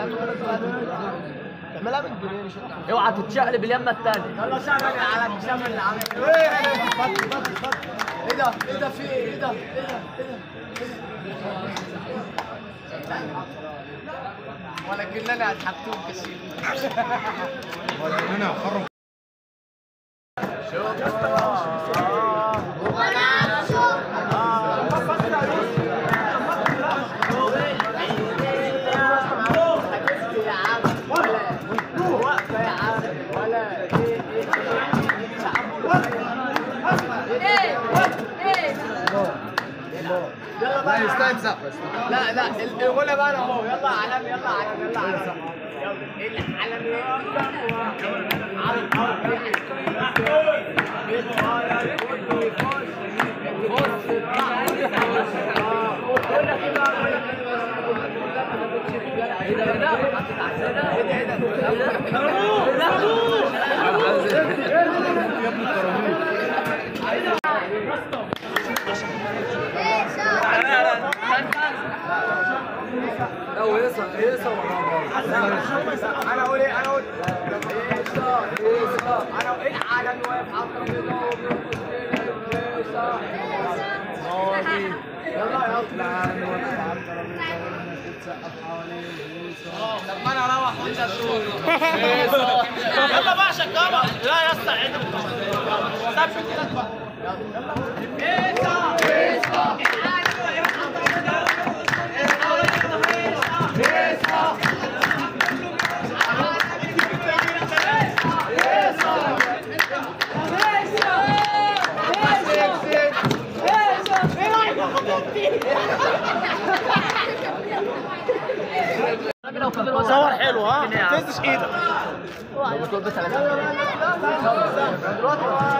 اعملها من جنيه اوعى تتشقلب اليمه الثانيه يلا شغل العلم شغل العلم بطل بطل بطل ايه ده ايه ده في ايه ايه ده ايه ده ايه ده ولكننا اتحبتوك كثير ولكننا خرم لا يستنزف لا لا الغنى بقى انا اهو يلا علم يلا علم يلا علم يلا العلم لو هيصه هيصه انا اقول ايه انا اقول هيصة هيصة انا اقول ايه العالم واقف على الترابيزه وبيرقص يلا يلا لما انا اروح وانت تقول يلا بقى شكامة لا يا اسطى عيد ثبت ايدك بقى يلا هيصة هيصة صور حلو ها تنسش ايدك دلوقتي